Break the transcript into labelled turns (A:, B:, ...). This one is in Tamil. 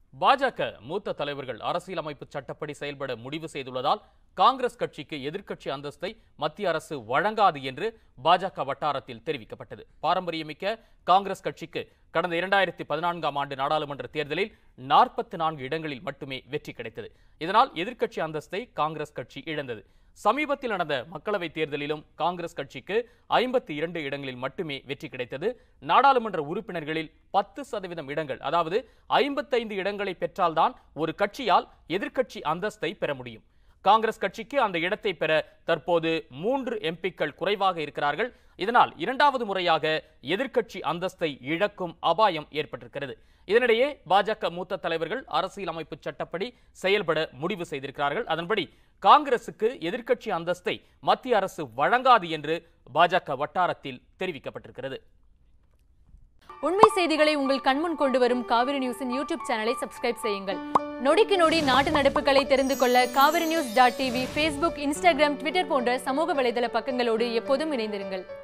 A: பாஜக மூத்த தலைவர்கள் அரசியலமைப்பு சட்டப்படி செயல்பட முடிவு செய்துள்ளதால் காங்கிரஸ் கட்சிக்கு எதிர்க்கட்சி அந்தஸ்தை மத்திய அரசு வழங்காது என்று பாஜக வட்டாரத்தில் தெரிவிக்கப்பட்டது பாரம்பரியமிக்க காங்கிரஸ் கட்சிக்கு கடந்த இரண்டாயிரத்தி பதினான்காம் ஆண்டு நாடாளுமன்ற தேர்தலில் நாற்பத்தி நான்கு இடங்களில் மட்டுமே வெற்றி கிடைத்தது இதனால் எதிர்க்கட்சி அந்தஸ்தை காங்கிரஸ் கட்சி இழந்தது சமீபத்தில் நடந்த மக்களவைத் தேர்தலிலும் காங்கிரஸ் கட்சிக்கு ஐம்பத்தி இரண்டு இடங்களில் மட்டுமே வெற்றி கிடைத்தது நாடாளுமன்ற உறுப்பினர்களில் பத்து சதவீதம் இடங்கள் அதாவது ஐம்பத்தைந்து இடங்களை பெற்றால்தான் ஒரு கட்சியால் எதிர்க்கட்சி அந்தஸ்தை பெற முடியும் காங்கிரஸ் கட்சிக்கு அந்த இடத்தை பெற தற்போது மூன்று எம்பிக்கள் குறைவாக இருக்கிறார்கள் இதனால் இரண்டாவது முறையாக எதிர்க்கட்சி அந்தஸ்தை இழக்கும் அபாயம் ஏற்பட்டிருக்கிறது இதனிடையே பாஜக மூத்த தலைவர்கள் அரசியலமைப்பு சட்டப்படி செயல்பட முடிவு செய்திருக்கிறார்கள் அதன்படி காங்கிரசுக்கு எதிர்க்கட்சி அந்தஸ்தை மத்திய அரசு வழங்காது என்று பாஜக வட்டாரத்தில் தெரிவிக்கப்பட்டிருக்கிறது
B: உண்மை செய்திகளை உங்கள் கண்முன் கொண்டு வரும் காவிரி நியூஸின் யூடியூப் சேனலை சப்ஸ்கிரைப் செய்யுங்கள் நொடிக்கு நொடி நாட்டு நடப்புகளை தெரிந்து கொள்ள Kaveri news dot TV Facebook Instagram Twitter போன்ற சமூக வலைதள பக்கங்களோடு எப்போதும் இணைந்திருங்கள்